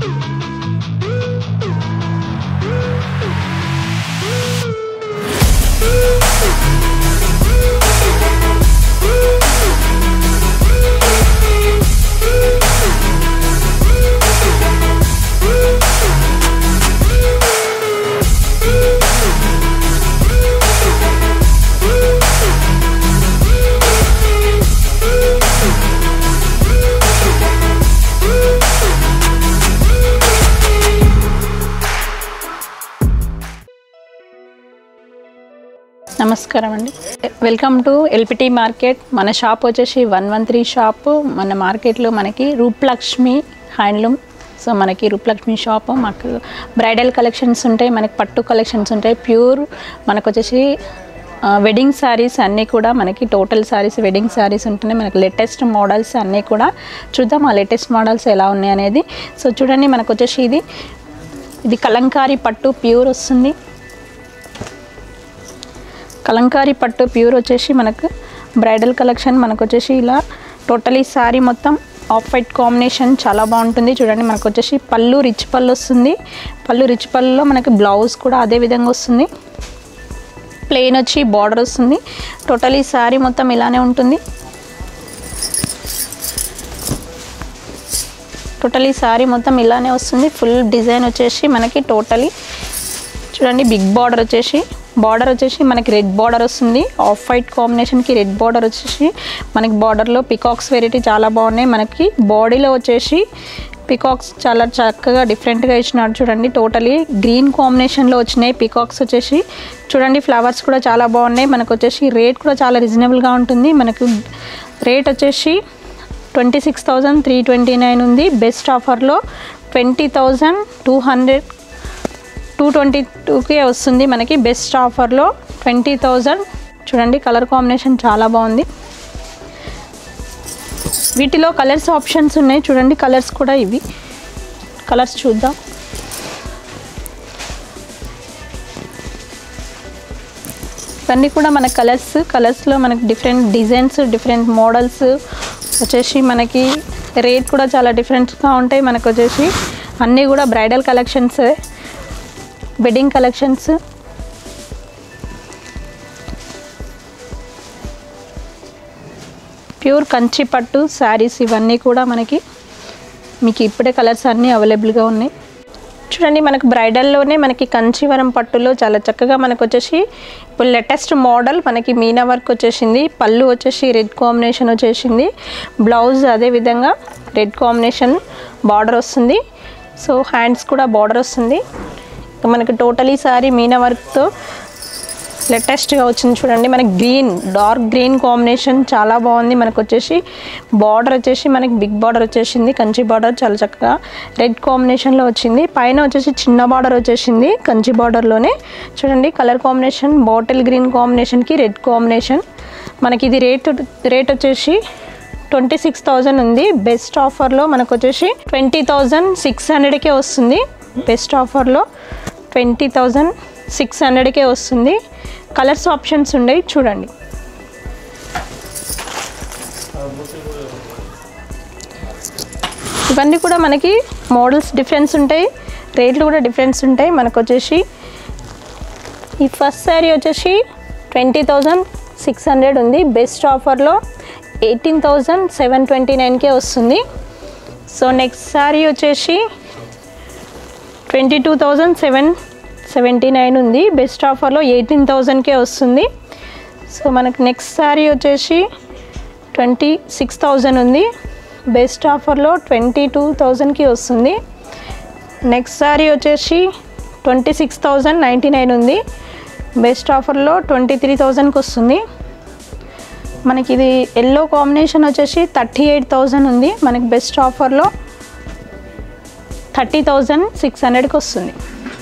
నమస్కారం అండి welcome to LPT market మన షాప్ వచ్చేసి వన్ వన్ త్రీ షాప్ మన మార్కెట్లో మనకి రూప్లక్ష్మి హ్యాండ్లూమ్ సో మనకి రూప్లక్ష్మి షాప్ మాకు బ్రైడల్ కలెక్షన్స్ ఉంటాయి మనకి పట్టు కలెక్షన్స్ ఉంటాయి ప్యూర్ మనకు వచ్చేసి ఆ, వెడ్డింగ్ శారీస్ అన్నీ కూడా మనకి టోటల్ శారీస్ వెడ్డింగ్ శారీస్ ఉంటున్నాయి మనకి లేటెస్ట్ మోడల్స్ అన్నీ కూడా చూద్దాం ఆ లేటెస్ట్ మోడల్స్ ఎలా ఉన్నాయి అనేది సో చూడండి మనకు వచ్చేసి ఇది ఇది కలంకారీ పట్టు ప్యూర్ వస్తుంది కలంకారీ పట్టు ప్యూర్ వచ్చేసి మనకు బ్రైడల్ కలెక్షన్ మనకు వచ్చేసి ఇలా టోటలీ శారీ మొత్తం ఆఫ్ వైట్ కాంబినేషన్ చాలా బాగుంటుంది చూడండి మనకు వచ్చేసి పళ్ళు రిచ్ పళ్ళు వస్తుంది పళ్ళు రిచ్ పళ్ళులో మనకి బ్లౌజ్ కూడా అదే విధంగా వస్తుంది ప్లెయిన్ వచ్చి బార్డర్ వస్తుంది టోటలీ శారీ మొత్తం ఇలానే ఉంటుంది టోటలీ శారీ మొత్తం ఇలానే వస్తుంది ఫుల్ డిజైన్ వచ్చేసి మనకి టోటలీ చూడండి బిగ్ బార్డర్ వచ్చేసి బార్డర్ వచ్చేసి మనకి రెడ్ బార్డర్ వస్తుంది ఆఫ్ వైట్ కాంబినేషన్కి రెడ్ బార్డర్ వచ్చేసి మనకి బార్డర్లో పికాక్స్ వెరైటీ చాలా బాగున్నాయి మనకి బాడీలో వచ్చేసి పికాక్స్ చాలా చక్కగా డిఫరెంట్గా ఇచ్చినాడు చూడండి టోటలీ గ్రీన్ కాంబినేషన్లో వచ్చినాయి పికాక్స్ వచ్చేసి చూడండి ఫ్లవర్స్ కూడా చాలా బాగున్నాయి మనకు వచ్చేసి రేట్ కూడా చాలా రీజనబుల్గా ఉంటుంది మనకు రేట్ వచ్చేసి twenty six thousand three twenty nine ఉంది బెస్ట్ ఆఫర్లో twenty thousand two hundred two twenty టూకే వస్తుంది మనకి బెస్ట్ ఆఫర్లో ట్వంటీ థౌజండ్ చూడండి కలర్ కాంబినేషన్ చాలా బాగుంది వీటిలో కలర్స్ ఆప్షన్స్ ఉన్నాయి చూడండి కలర్స్ కూడా ఇవి కలర్స్ చూద్దాం ఇవన్నీ కూడా మన కలర్స్ కలర్స్లో మనకి డిఫరెంట్ డిజైన్స్ డిఫరెంట్ మోడల్స్ వచ్చేసి మనకి రేట్ కూడా చాలా డిఫరెంట్గా ఉంటాయి మనకు వచ్చేసి అన్నీ కూడా bridal collections wedding collections pure Kanchi పట్టు శారీస్ ఇవన్నీ కూడా మనకి మీకు ఇప్పుడే కలర్స్ అన్నీ అవైలబుల్గా ఉన్నాయి చూడండి మనకు బ్రైడల్లోనే మనకి కంచివరం పట్టులో చాలా చక్కగా మనకు వచ్చేసి ఇప్పుడు లేటెస్ట్ మోడల్ మనకి మీనా వర్క్ వచ్చేసింది పళ్ళు వచ్చేసి రెడ్ కాంబినేషన్ వచ్చేసింది బ్లౌజ్ అదే విధంగా రెడ్ కాంబినేషన్ బార్డర్ వస్తుంది సో హ్యాండ్స్ కూడా బార్డర్ వస్తుంది ఇక మనకి టోటలీ సారీ మీనా వర్క్తో లేటెస్ట్గా వచ్చింది చూడండి మనకి గ్రీన్ డార్క్ గ్రీన్ కాంబినేషన్ చాలా బాగుంది మనకు వచ్చేసి బార్డర్ వచ్చేసి మనకి బిగ్ బార్డర్ వచ్చేసింది కంచి బార్డర్ చాలా చక్కగా రెడ్ కాంబినేషన్లో వచ్చింది పైన వచ్చేసి చిన్న బార్డర్ వచ్చేసింది కంచి బార్డర్లోనే చూడండి కలర్ కాంబినేషన్ బాటిల్ గ్రీన్ కాంబినేషన్కి రెడ్ కాంబినేషన్ మనకి ఇది రేట్ రేట్ వచ్చేసి ట్వంటీ సిక్స్ థౌజండ్ ఉంది బెస్ట్ ఆఫర్లో మనకు వచ్చేసి ట్వంటీ థౌజండ్ సిక్స్ హండ్రెడ్కే వస్తుంది బెస్ట్ ఆఫర్లో ట్వంటీ థౌజండ్ సిక్స్ హండ్రెడ్కే వస్తుంది కలర్స్ ఆప్షన్స్ ఉండేవి చూడండి ఇవన్నీ కూడా మనకి మోడల్స్ డిఫరెన్స్ ఉంటాయి రేట్లు కూడా డిఫరెన్స్ ఉంటాయి మనకు వచ్చేసి ఈ ఫస్ట్ శారీ వచ్చేసి ట్వంటీ థౌజండ్ సిక్స్ హండ్రెడ్ ఉంది బెస్ట్ ఆఫర్లో ఎయిటీన్ థౌజండ్ సెవెన్ ట్వంటీ నైన్కే వస్తుంది సో నెక్స్ట్ శారీ వచ్చేసి twenty two thousand seven seventy nine ఉంది బెస్ట్ ఆఫర్లో ఎయిటీన్ థౌజండ్కే వస్తుంది సో మనకు నెక్స్ట్ శారీ వచ్చేసి ట్వంటీ సిక్స్ థౌజండ్ ఉంది బెస్ట్ ఆఫర్లో ట్వంటీ టూ థౌజండ్కి వస్తుంది నెక్స్ట్ శారీ వచ్చేసి twenty six thousand ninety nine ఉంది బెస్ట్ ఆఫర్లో ట్వంటీ త్రీ థౌజండ్కి వస్తుంది మనకి ఇది ఎల్లో కాంబినేషన్ వచ్చేసి థర్టీ ఎయిట్ థౌజండ్ ఉంది మనకి బెస్ట్ ఆఫర్లో థర్టీ థౌజండ్ సిక్స్ హండ్రెడ్కి వస్తుంది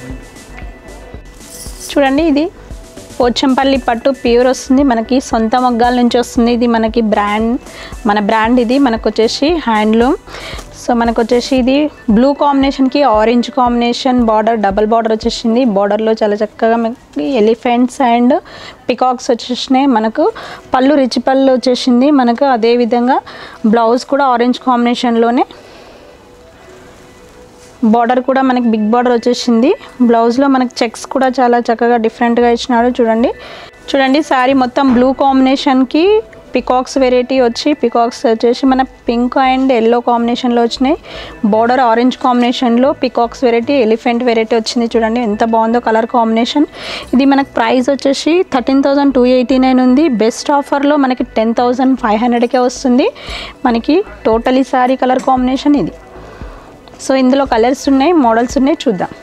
చూడండి ఇది పోచంపల్లి పట్టు ప్యూర్ వస్తుంది మనకి సొంత మొగ్గాల నుంచి వస్తుంది ఇది మనకి బ్రాండ్ మన బ్రాండ్ ఇది మనకు వచ్చేసి హ్యాండ్లూమ్ సో మనకు వచ్చేసి ఇది బ్లూ కాంబినేషన్కి orange combination border double border వచ్చేసింది బార్డర్లో చాలా చక్కగా మనకి ఎలిఫెంట్స్ అండ్ పికాక్స్ వచ్చేసినాయి మనకు పళ్ళు రిచ్ పళ్ళు వచ్చేసింది మనకు అదే విధంగా బ్లౌజ్ కూడా ఆరెంజ్ కాంబినేషన్లోనే బార్డర్ కూడా మనకి బిగ్ బార్డర్ వచ్చేసింది బ్లౌజ్లో మనకి చెక్స్ కూడా చాలా చక్కగా డిఫరెంట్గా ఇచ్చినాడు చూడండి చూడండి శారీ మొత్తం బ్లూ కాంబినేషన్కి పికాక్స్ వెరైటీ వచ్చి పికాక్స్ వచ్చేసి మన పింక్ అండ్ ఎల్లో కాంబినేషన్లో వచ్చినాయి బార్డర్ ఆరెంజ్ కాంబినేషన్లో పికాక్స్ వెరైటీ ఎలిఫెంట్ వెరైటీ వచ్చింది చూడండి ఎంత బాగుందో కలర్ కాంబినేషన్ ఇది మనకు ప్రైస్ వచ్చేసి thirteen thousand two eighty nine ఉంది బెస్ట్ ఆఫర్లో మనకి టెన్ థౌజండ్ ఫైవ్ హండ్రెడ్కే వస్తుంది మనకి టోటలీ శారీ కలర్ కాంబినేషన్ ఇది సో ఇందులో కలర్స్ ఉన్నాయి మోడల్స్ ఉన్నాయి చూద్దాం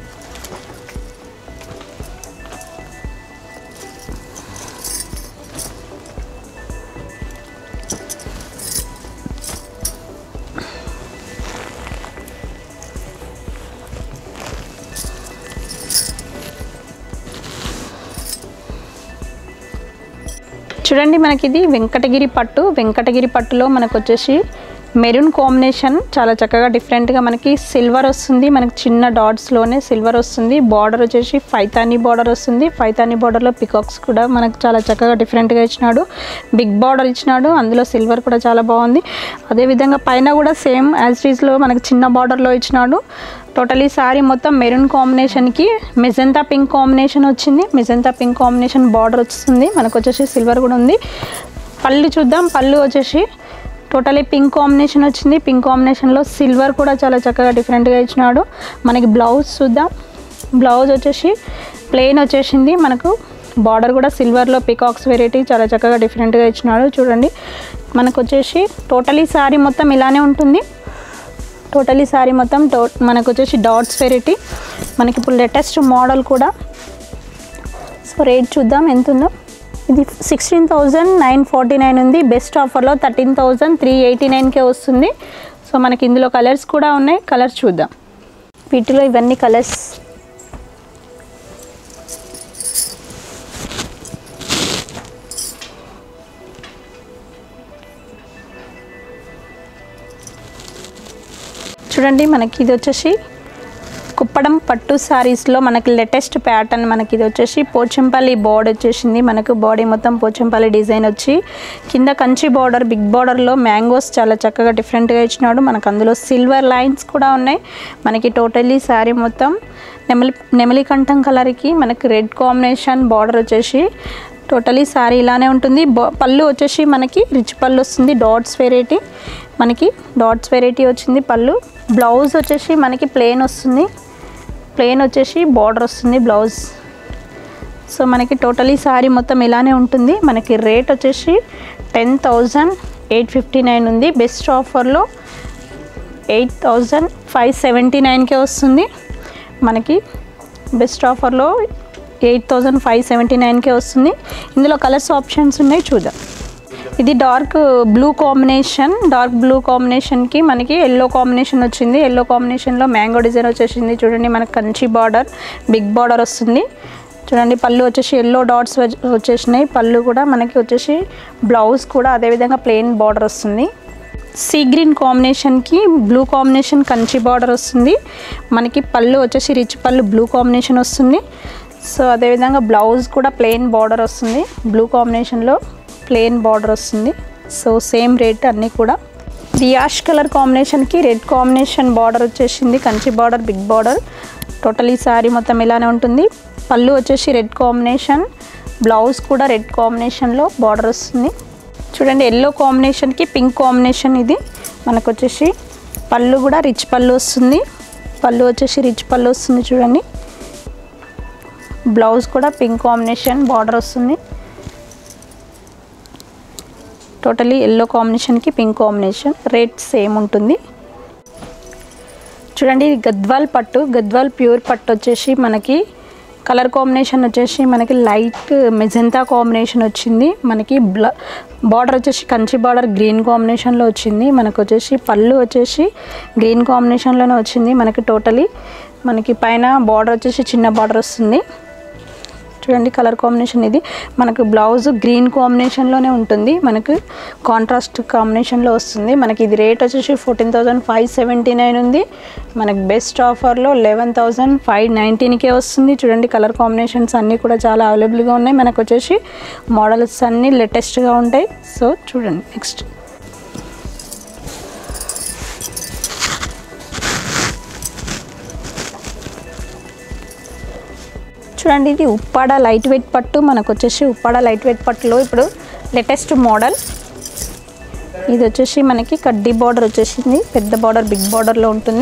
చూడండి మనకి ఇది వెంకటగిరి పట్టు వెంకటగిరి పట్టులో మనకు వచ్చేసి మెరూన్ కాంబినేషన్ చాలా చక్కగా డిఫరెంట్గా మనకి సిల్వర్ వస్తుంది మనకి చిన్న డాట్స్లోనే సిల్వర్ వస్తుంది బార్డర్ వచ్చేసి ఫైతానీ బార్డర్ వస్తుంది ఫైతానీ బార్డర్లో పికాక్స్ కూడా మనకు చాలా చక్కగా డిఫరెంట్గా ఇచ్చినాడు బిగ్ బార్డర్ ఇచ్చినాడు అందులో సిల్వర్ కూడా చాలా బాగుంది అదేవిధంగా పైన కూడా సేమ్ యాజ్ టీజ్లో మనకి చిన్న బార్డర్లో ఇచ్చినాడు టోటలీ శారీ మొత్తం మెరూన్ కాంబినేషన్కి మెజంతా పింక్ కాంబినేషన్ వచ్చింది మెజంతా పింక్ కాంబినేషన్ బార్డర్ వస్తుంది మనకు వచ్చేసి సిల్వర్ కూడా ఉంది పళ్ళు చూద్దాం పళ్ళు వచ్చేసి టోటలీ పింక్ కాంబినేషన్ వచ్చింది పింక్ కాంబినేషన్లో సిల్వర్ కూడా చాలా చక్కగా డిఫరెంట్గా ఇచ్చినాడు మనకి బ్లౌజ్ చూద్దాం బ్లౌజ్ వచ్చేసి ప్లెయిన్ వచ్చేసింది మనకు బార్డర్ కూడా సిల్వర్లో పికాక్స్ వెరైటీ చాలా చక్కగా డిఫరెంట్గా ఇచ్చినాడు చూడండి మనకు వచ్చేసి టోటలీ శారీ మొత్తం ఇలానే ఉంటుంది టోటలీ శారీ మొత్తం టో మనకు వచ్చేసి డాట్స్ వెరైటీ మనకి ఇప్పుడు లేటెస్ట్ మోడల్ కూడా సో రేట్ చూద్దాం ఎంత ఉందో ఇది sixteen thousand nine forty nine ఉంది బెస్ట్ ఆఫర్లో థర్టీన్ థౌజండ్ త్రీ ఎయిటీ నైన్కే వస్తుంది సో మనకి ఇందులో కలర్స్ కూడా ఉన్నాయి కలర్స్ చూద్దాం వీటిలో ఇవన్నీ కలర్స్ చూడండి మనకి ఇది వచ్చేసి కుప్పడం పట్టు శారీస్లో మనకి లేటెస్ట్ ప్యాటర్న్ మనకి ఇది వచ్చేసి పోచంపల్లి బోర్డ్ వచ్చేసింది మనకు బాడీ మొత్తం పోచంపల్లి డిజైన్ వచ్చి కింద కంచి బార్డర్ బిగ్ బార్డర్లో మ్యాంగోస్ చాలా చక్కగా డిఫరెంట్గా ఇచ్చినాడు మనకు అందులో సిల్వర్ లైన్స్ కూడా ఉన్నాయి మనకి టోటల్లీ శారీ మొత్తం నెమలి నెమలికంఠం కలర్కి మనకి రెడ్ కాంబినేషన్ బార్డర్ వచ్చేసి టోటలీ శారీ ఇలానే ఉంటుంది బా- పళ్ళు వచ్చేసి మనకి రిచ్ పళ్ళు వస్తుంది డాట్స్ వెరైటీ మనకి డాట్స్ వెరైటీ వచ్చింది పళ్ళు బ్లౌజ్ వచ్చేసి మనకి ప్లెయిన్ వస్తుంది ప్లెయిన్ వచ్చేసి బార్డర్ వస్తుంది బ్లౌజ్ సో మనకి టోటలీ శారీ మొత్తం ఇలానే ఉంటుంది మనకి రేట్ వచ్చేసి ten thousand eight fifty nine ఉంది బెస్ట్ ఆఫర్లో ఎయిట్ థౌజండ్ ఫైవ్ సెవెంటీ నైన్కే వస్తుంది మనకి బెస్ట్ ఆఫర్లో ఎయిట్ థౌజండ్ ఫైవ్ సెవెంటీ నైన్కే వస్తుంది ఇందులో కలర్స్ ఆప్షన్స్ ఉన్నాయి చూద్దాం ఇది dark blue combination dark blue కాంబినేషన్కి మనకి ఎల్లో కాంబినేషన్ వచ్చింది ఎల్లో కాంబినేషన్లో మ్యాంగో డిజైన్ వచ్చేసింది చూడండి మనకి కంచి బార్డర్ బిగ్ బార్డర్ వస్తుంది చూడండి పళ్ళు వచ్చేసి ఎల్లో డాట్స్ వచ్చేసినాయి పళ్ళు కూడా మనకి వచ్చేసి బ్లౌజ్ కూడా అదేవిధంగా ప్లెయిన్ బార్డర్ వస్తుంది సీ గ్రీన్ కాంబినేషన్కి బ్లూ కాంబినేషన్ కంచి బార్డర్ వస్తుంది మనకి పళ్ళు వచ్చేసి రిచ్ పళ్ళు బ్లూ కాంబినేషన్ వస్తుంది సో అదేవిధంగా బ్లౌజ్ కూడా ప్లెయిన్ బార్డర్ వస్తుంది బ్లూ కాంబినేషన్లో ప్లెయిన్ బార్డర్ వస్తుంది సో సేమ్ రేట్ అన్నీ కూడా ఇది యాష్ కలర్ కాంబినేషన్కి రెడ్ కాంబినేషన్ బార్డర్ వచ్చేసింది Kanchi border big border totally sari మొత్తం ఇలానే ఉంటుంది పళ్ళు వచ్చేసి రెడ్ కాంబినేషన్ బ్లౌజ్ కూడా రెడ్ కాంబినేషన్లో బార్డర్ వస్తుంది చూడండి ఎల్లో కాంబినేషన్కి పింక్ కాంబినేషన్ ఇది మనకు వచ్చేసి పళ్ళు కూడా రిచ్ పళ్ళు వస్తుంది పళ్ళు వచ్చేసి రిచ్ పళ్ళు వస్తుంది చూడండి బ్లౌజ్ కూడా పింక్ కాంబినేషన్ బార్డర్ వస్తుంది టోటలీ ఎల్లో కాంబినేషన్కి పింక్ కాంబినేషన్ రేట్ సేమ్ ఉంటుంది చూడండి ఇది గద్వాల్ పట్టు గద్వాల్ ప్యూర్ పట్టు వచ్చేసి మనకి కలర్ కాంబినేషన్ వచ్చేసి మనకి లైట్ మెజెంతా కాంబినేషన్ వచ్చింది మనకి బ్ల బార్డర్ వచ్చేసి కంచి బార్డర్ గ్రీన్ కాంబినేషన్లో వచ్చింది మనకు వచ్చేసి పళ్ళు వచ్చేసి గ్రీన్ కాంబినేషన్లోనే వచ్చింది మనకి టోటలీ మనకి పైన బార్డర్ వచ్చేసి చిన్న బార్డర్ వస్తుంది చూడండి కలర్ కాంబినేషన్ ఇది మనకు బ్లౌజ్ గ్రీన్ కాంబినేషన్లోనే ఉంటుంది మనకు కాంట్రాస్ట్ కాంబినేషన్లో వస్తుంది మనకి ఇది రేట్ వచ్చేసి fourteen thousand five seventy nine ఉంది మనకి బెస్ట్ ఆఫర్లో లెవెన్ థౌజండ్ ఫైవ్ నైంటీన్కే వస్తుంది చూడండి కలర్ కాంబినేషన్స్ అన్నీ కూడా చాలా అవైలబుల్గా ఉన్నాయి మనకు వచ్చేసి మోడల్స్ అన్నీ లేటెస్ట్గా ఉంటాయి సో చూడండి నెక్స్ట్ చూడండి ఇది ఉప్పాడ లైట్ వెయిట్ పట్టు మనకు వచ్చేసి ఉప్పాడ లైట్ వెయిట్ పట్టులో ఇప్పుడు లేటెస్ట్ మోడల్ ఇది వచ్చేసి మనకి కడ్డీ బార్డర్ వచ్చేసింది పెద్ద బార్డర్ బిగ్ బార్డర్లో ఉంటుంది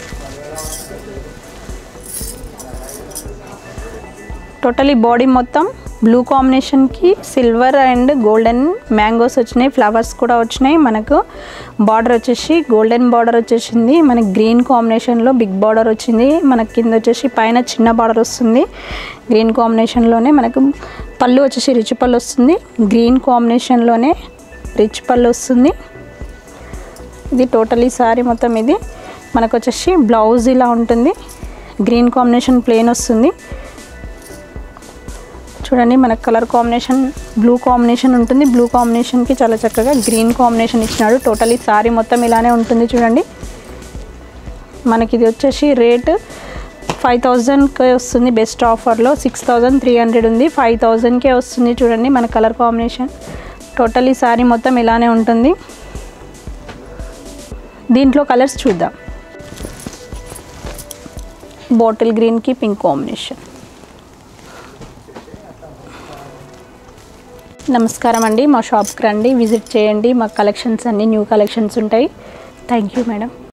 టోటలీ బాడీ మొత్తం బ్లూ కాంబినేషన్కి సిల్వర్ అండ్ గోల్డెన్ మ్యాంగోస్ వచ్చినాయి ఫ్లవర్స్ కూడా వచ్చినాయి మనకు బార్డర్ వచ్చేసి గోల్డెన్ బార్డర్ వచ్చేసింది మనకి గ్రీన్ కాంబినేషన్లో బిగ్ బార్డర్ వచ్చింది మనకి కింద వచ్చేసి పైన చిన్న బార్డర్ వస్తుంది గ్రీన్ కాంబినేషన్లోనే మనకు పళ్ళు వచ్చేసి రిచ్ పళ్ళు వస్తుంది గ్రీన్ కాంబినేషన్లోనే రిచ్ పళ్ళు వస్తుంది ఇది టోటలీ సారీ మొత్తం ఇది మనకు వచ్చేసి బ్లౌజ్ ఇలా ఉంటుంది గ్రీన్ కాంబినేషన్ ప్లేన్ వస్తుంది చూడండి మనకు కలర్ కాంబినేషన్ బ్లూ కాంబినేషన్ ఉంటుంది బ్లూ కాంబినేషన్కి చాలా చక్కగా గ్రీన్ కాంబినేషన్ ఇచ్చినాడు టోటలీ సారీ మొత్తం ఇలానే ఉంటుంది చూడండి మనకి ఇది వచ్చేసి రేట్ ఫైవ్ థౌజండ్కే వస్తుంది బెస్ట్ ఆఫర్లో సిక్స్ థౌజండ్ త్రీ హండ్రెడ్ ఉంది ఫైవ్ థౌజండ్కే వస్తుంది చూడండి మన కలర్ కాంబినేషన్ టోటలీ సారీ మొత్తం ఇలానే ఉంటుంది దీంట్లో కలర్స్ చూద్దాం బాటిల్ గ్రీన్కి పింక్ కాంబినేషన్ నమస్కారం అండి మా షాప్కి రండి విజిట్ చేయండి మా కలెక్షన్స్ అన్నీ న్యూ కలెక్షన్స్ ఉంటాయి థ్యాంక్ యూ మేడం